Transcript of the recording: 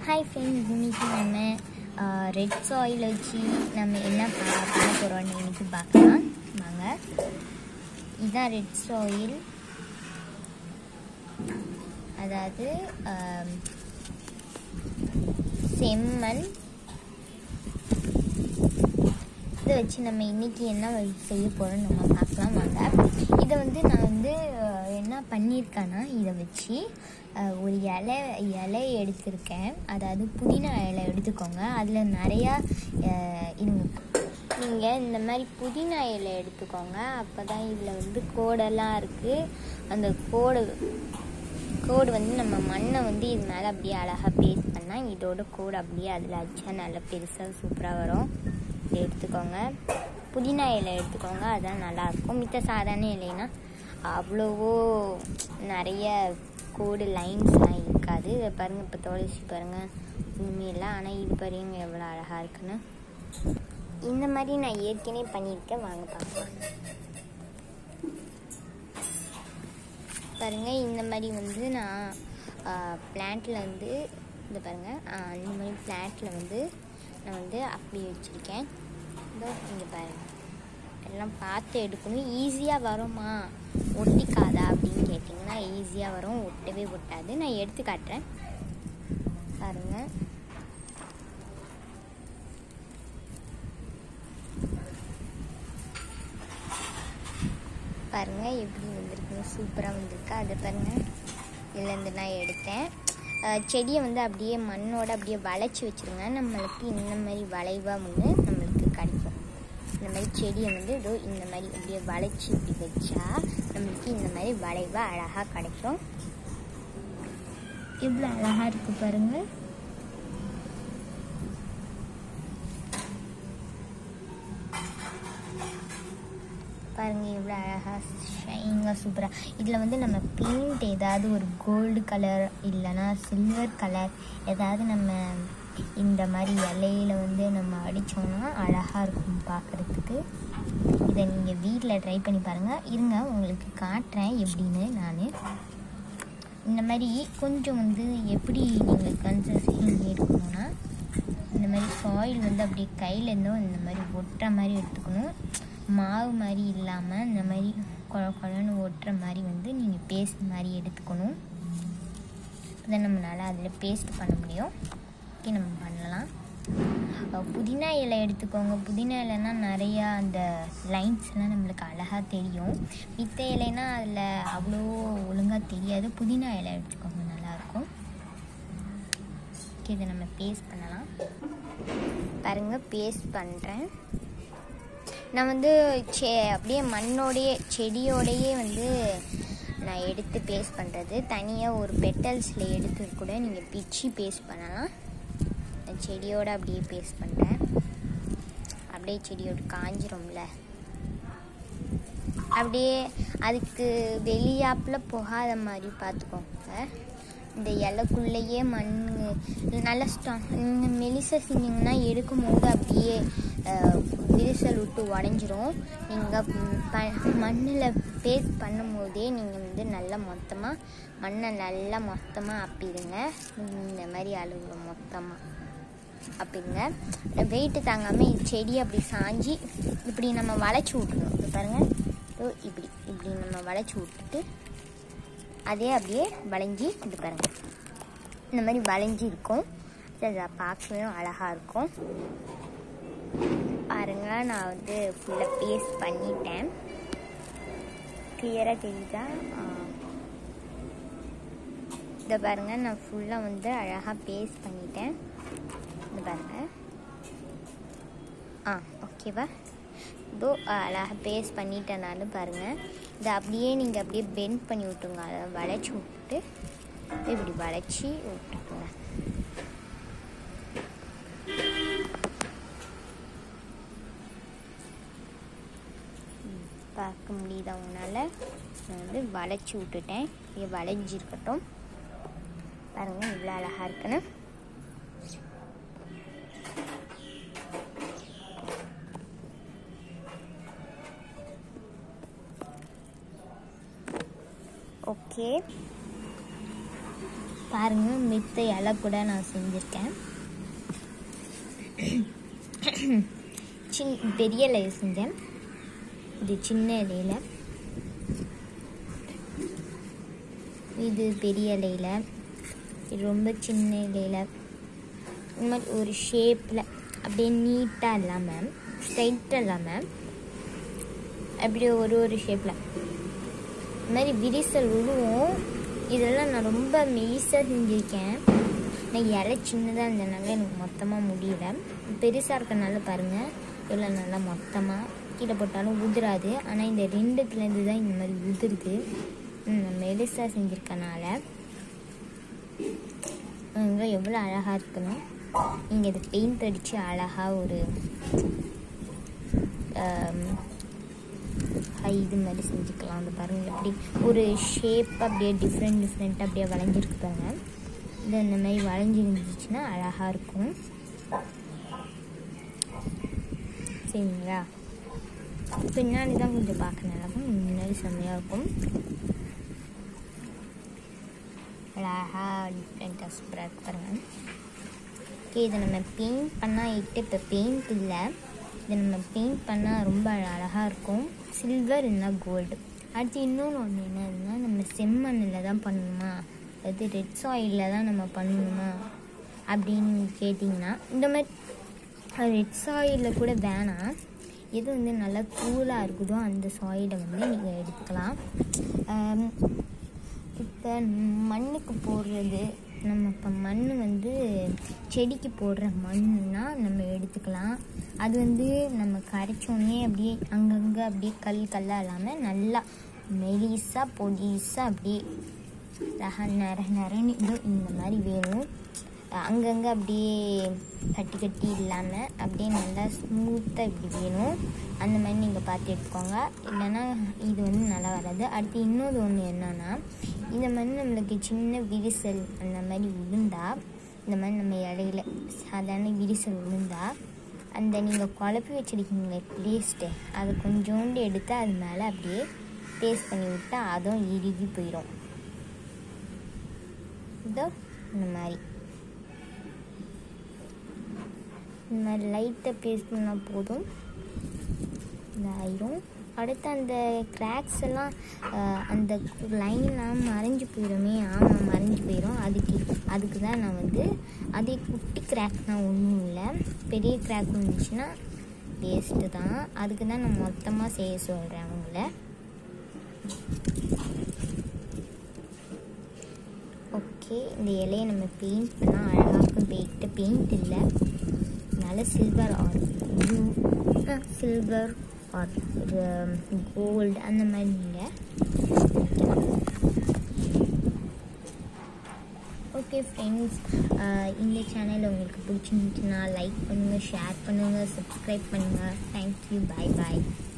Hi friends இன்னைக்கு நம்ம red soil வச்சு நம்ம என்ன ப- பண்ண போகிறோம்னு இன்னைக்கு பார்க்கலாம் வாங்க இதுதான் ரெட் சாயில் அதாவது ஆம், செம்மண் இதை வச்சு நம்ம இன்னைக்கு என்ன வழி செய்ய போகிறோம்னு நம்ம பார்க்கலாம் வாங்க இதை வந்து நான் வந்து அஹ், என்ன பண்ணியிருக்கேன்னா இதை வச்சு அஹ், ஒரு இலை இலை எடுத்திருக்கேன் அதாவது புதினா இலை எடுத்துக்கோங்க அதில் நிறையா அஹ், இருங்க நீங்கள் இந்த மாதிரி புதினா இலை எடுத்துக்கோங்க அப்போ தான் இதில் வந்து கோடெல்லாம் இருக்குது அந்த கோடு கோடு வந்து நம்ம மண்ணை வந்து இது மேலே அப்படியே அழகாக பேஸ்ட் பண்ணால் இதோட கோடு அப்படியே அதில் அடிச்சா நல்லா பெருசாக சூப்பராக வரும் இதை எடுத்துக்கோங்க புதினா இலை எடுத்துக்கோங்க அதான் நல்லாயிருக்கும் மித்த சாதாரண இலைனா அவ்வளவோ நிறைய கோடு லைன்ஸ்லாம் இருக்காது இதை பாருங்கள் இப்போ தொலைச்சி பாருங்கள் உண்மையில்லை ஆனால் இது பாருங்க எவ்வளோ அழகாக இருக்குன்னு இந்த மாதிரி நான் ஏற்கனவே பண்ணியிருக்கேன் வாங்க பார்க்கலாம் பாருங்க இந்த மாதிரி வந்து நான் பிளான்ட்டில் வந்து இந்த பாருங்க ஆ, இந்த மாதிரி பிளான்ட்டில் வந்து நான் வந்து அப்படி வச்சுருக்கேன் இதோ இங்கே பாருங்க எல்லாம் பார்த்து எடுக்கணும் ஈஸியாக வருமா ஒட்டிக்காதா அப்படின்னு கேட்டிங்கன்னா ஈஸியாக வரும் ஒட்டவே ஒட்டாது நான் எடுத்து காட்டுறேன் பாருங்க பாருங்க எப்படி வந்திருக்குன்னு சூப்பராக வந்திருக்கு அதை பாருங்க இதுலேருந்து நான் எடுத்தேன் அஹ் செடியை வந்து அப்படியே மண்ணோட அப்படியே வளைச்சி வச்சிருங்க நம்மளுக்கு இந்த மாதிரி வளைவாக வந்து நம்மளுக்கு கிடைக்கும் இந்த மாதிரி செடியை வந்து இதோ இந்த மாதிரி அப்படியே வளைச்சி இப்படி வச்சா நம்மளுக்கு இந்த மாதிரி வளைவாக அழகாக கிடைக்கும் இவ்வளோ அழகாக இருக்குது பாருங்கள் பாருங்க இவ்வளோ அழகாக ஷைனிங்காக சூப்பராக இதில் வந்து நம்ம பெயிண்ட் ஏதாவது ஒரு கோல்டு கலர் இல்லைன்னா சில்வர் கலர் ஏதாவது நம்ம இந்த மாதிரி இலையில வந்து நம்ம அடித்தோம்னா அழகாக இருக்கும் பார்க்குறதுக்கு இதை நீங்கள் வீட்டில் ட்ரை பண்ணி பாருங்கள் இருங்க உங்களுக்கு காட்டுறேன் எப்படின்னு நான் இந்த மாதிரி கொஞ்சம் வந்து எப்படி நீங்கள் கன்சிஸ்டன்சி எடுக்கணும்னா இந்த மாதிரி சாயில் வந்து அப்படியே கையில் இருந்தோம் இந்த மாதிரி ஒட்டுற மாதிரி எடுத்துக்கணும் மாவு மாதிரி இல்லாமல் இந்த மாதிரி குழ குழன்னு ஒட்டுற மாதிரி வந்து நீங்கள் பேஸ்ட் மாதிரி எடுத்துக்கணும் அதை நம்மளால் அதில் பேஸ்ட் பண்ண முடியும் ஓகே நம்ம பண்ணலாம் அஹ் புதினா இலை எடுத்துக்கோங்க புதினா இலைனா நிறையா அந்த லைன்ஸ்லாம் நம்மளுக்கு அழகாக தெரியும் மித்த இலைனா அதில் அவ்வளோ ஒழுங்காக தெரியாது புதினா இலை எடுத்துக்கோங்க நல்லாயிருக்கும் ஓகே இதை நம்ம பேஸ்ட் பண்ணலாம் பாருங்கள் பேஸ்ட் பண்ணுறேன் நான் வந்து செ அப்படியே மண்ணோடையே செடியோடையே வந்து நான் எடுத்து பேஸ்ட் பண்ணுறது தனியாக ஒரு பெட்டல்ஸில் எடுத்து கூட நீங்கள் பிச்சு பேஸ்ட் பண்ணலாம் நான் செடியோட அப்படியே பேஸ்ட் பண்ணுறேன் அப்படியே செடியோட காஞ்சிரும்ல அப்படியே அதுக்கு வெளியாப்பில் போகாத மாதிரி பார்த்துக்கோங்க இந்த இலைக்குள்ளேயே மண் நல்ல ஸ்ட்ராங் மெலிசா செஞ்சிங்கன்னா எடுக்கும் போது அப்படியே அஹ், விரிசல் விட்டு உடஞ்சிரும் நீங்கள் ப மண்ணில் பேஸ்ட் பண்ணும் போதே நீங்கள் வந்து நல்லா மொத்தமாக மண்ணை நல்லா மொத்தமாக அப்பிடுங்க இந்த மாதிரி அளவு மொத்தமாக அப்படிங்க வெயிட்டு தாங்காமல் இது செடி அப்படி சாஞ்சி இப்படி நம்ம வளைச்சி விட்டுணும் இது பாருங்கள் இதோ இப்படி இப்படி நம்ம வளைச்சி விட்டுட்டு அதே அப்படியே வளைஞ்சி இது பாருங்க இந்த மாதிரி வளைஞ்சி இருக்கும் சரி, அதை பார்க்கவே அழகாக இருக்கும் பாருங்க நான் வந்து ஃபுல்லாக பேஸ்ட் பண்ணிட்டேன் கிளியராக தெரியுதா ஆ. இதை பாருங்க நான் ஃபுல்லாக வந்து அழகாக பேஸ்ட் பண்ணிட்டேன் இது பாருங்க ஆ ஓகேவா இதோ அழகாக பேஸ்ட் பண்ணிட்டேனாலும் பாருங்கள் இதை அப்படியே நீங்கள் அப்படியே பெண்ட் பண்ணி விட்டுருங்க அதை வளைச்சி விட்டுட்டு இப்படி வளைச்சி விட்டுட்டுங்க ம், பார்க்க முடியுதா உங்களால் நான் வந்து வளைச்சி விட்டுட்டேன் இது வளைஞ்சிருக்கட்டும் பாருங்கள் இவ்வளோ அழகாக இருக்குன்னு ஓகே பாருங்கள் மித்த இலை கூட நான் செஞ்சுருக்கேன் சின் பெரிய இலையை செஞ்சேன் இது சின்ன இலையில இது பெரிய இலையில இது ரொம்ப சின்ன இலையில இந்த மாதிரி ஒரு ஷேப்பில் அப்படியே நீட்டாக இல்லாமல் ஸ்ட்ரைட்டாக இல்லாமல் அப்படியே ஒரு ஒரு ஷேப்பில் இந்த மாதிரி விரிசல் விழுவும் இதெல்லாம் நான் ரொம்ப மெலிசாக செஞ்சுருக்கேன் நான் இலை சின்னதாக இருந்ததுனால எனக்கு மொத்தமாக முடியல பெருசாக இருக்கனால பாருங்கள் இவ்வளோ நல்லா மொத்தமாக கீழே போட்டாலும் உதிராது ஆனால் இந்த ரெண்டுத்துலேருந்து தான் இந்த மாதிரி உதிருது நான் மெலிசாக செஞ்சுருக்கனால இங்கே எவ்வளோ அழகாக இருக்குன்னு இங்கே இது பெயிண்ட் அடித்து அழகாக ஒரு இது மாதிரி செஞ்சுக்கலாம் அது பாருங்கள் எப்படி ஒரு ஷேப் அப்படியே டிஃப்ரெண்ட் டிஃப்ரெண்ட்டாக அப்படியே வளைஞ்சிருக்கு பாருங்க இது இந்த மாதிரி வளைஞ்சி இருந்துச்சுன்னா அழகாக இருக்கும் சரிங்களா பின்னாடி தான் கொஞ்சம் பார்க்க நல்லா இருக்கும் முன்னாடி செம்மையாக இருக்கும் அழகாக டிஃப்ரெண்ட்டாக சூப்பராக இருக்கு பாருங்கள் ஓகே இதை நம்ம பெயிண்ட் பண்ணால் இட்டு இப்போ பெயிண்ட் இல்லை இதை நம்ம பெயிண்ட் பண்ணால் ரொம்ப அழகாக இருக்கும் சில்வர் இல்லைனா கோல்டு அடுத்து இன்னொன்று ஒன்று என்னதுன்னா நம்ம செம்மண்ணில் தான் பண்ணணுமா அதாவது ரெட் சாயிலில் தான் நம்ம பண்ணணுமா அப்படின்னு கேட்டிங்கன்னா இந்த மாதிரி ரெட் சாயிலில் கூட வேணாம் எது வந்து நல்லா கூலாக இருக்குதோ அந்த சாயிலை வந்து நீங்கள் எடுத்துக்கலாம் இப்போ மண்ணுக்கு போடுறது நம்ம இப்போ மண் வந்து செடிக்கு போடுற மண்ணுனா நம்ம எடுத்துக்கலாம் அது வந்து நம்ம கரைச்சோடனே அப்படியே அங்கங்கே அப்படியே கல் கல்லாக இல்லாமல் நல்லா மெலிசாக பொடிசாக அப்படியே ரக நிற நிறன்னு இதோ இந்த மாதிரி வேணும் அங்கங்கே அப்படியே கட்டி கட்டி இல்லாமல் அப்படியே நல்லா ஸ்மூத்தாக இப்படி வேணும் அந்த மாதிரி நீங்கள் பார்த்து எடுத்துக்கோங்க இல்லைன்னா இது வந்து நல்லா வராது அடுத்து இன்னொரு ஒன்று என்னன்னா இந்த மாதிரி நம்மளுக்கு சின்ன விரிசல் அந்த மாதிரி விழுந்தா இந்த மாதிரி நம்ம இடையில சாதாரண விரிசல் விழுந்தா அந்த நீங்கள் குழப்பி வச்சுருக்கீங்களே பேஸ்ட்டு அதை கொஞ்சோண்டு எடுத்து அது மேலே அப்படியே பேஸ்ட் பண்ணி விட்டால் அதுவும் இறுகி போயிடும் இதோ இந்த மாதிரி இந்த மாதிரி லைட்டாக பேஸ்ட் பண்ணால் போதும் இதாயிரும் அடுத்து அந்த கிராக்ஸ் எல்லாம் அந்த லைன்லாம் மறைஞ்சு போயிடுமே ஆமாம் மறைஞ்சு போயிடும் அதுக்கு அதுக்கு தான் நான் வந்து அதே குட்டி கிராக்னால் ஒன்றும் இல்லை பெரிய கிராக் இருந்துச்சுன்னா வேஸ்ட்டு தான் அதுக்கு தான் நான் மொத்தமாக செய்ய சொல்கிறேன் அவங்கள ஓகே இந்த இலையை நம்ம பெயிண்ட் பண்ணால் அழகாக இருக்கும் பெயிண்ட்டு பெயிண்ட் இல்லை அதனால் silver or blue silver or gold அந்த மாதிரி நீங்கள் ஓகே ஃப்ரெண்ட்ஸ் இந்த சேனல் உங்களுக்கு பிடிச்சிருந்துச்சுன்னா லைக் பண்ணுங்கள் ஷேர் பண்ணுங்கள் சப்ஸ்கிரைப் பண்ணுங்கள் தேங்க்யூ பாய் பாய்